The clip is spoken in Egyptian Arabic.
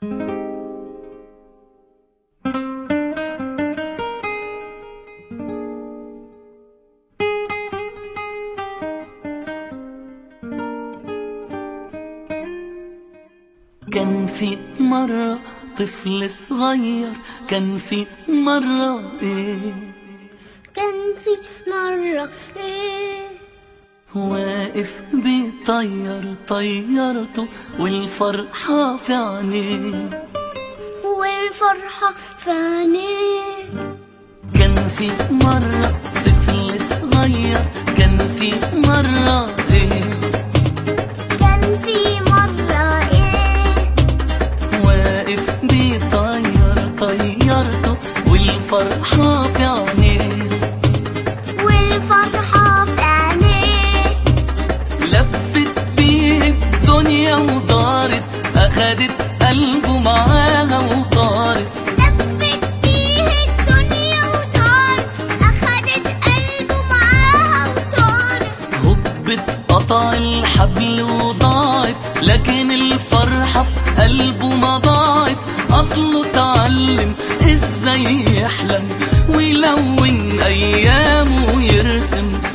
كان في مرة طفل صغير كان في مرة ايه كان في مرة إيه واقف بيطير طيرته والفرحة في عينيه والفرحة في عينيه كان في مرة طفل صغير كان في مرة ايه كان في مرة إيه واقف بيطير طيرته والفرحة في عينيه والفرحة في عينيه لفت بيه الدنيا ودارت أخدت قلبه معاها وطارت لفت بيه الدنيا وطارت أخدت قلبه معاها وطارت هبت قطع الحبل وضاعت لكن الفرحة في قلبه ما ضاعت أصله اتعلم ازاي يحلم ويلون أيامه ويرسم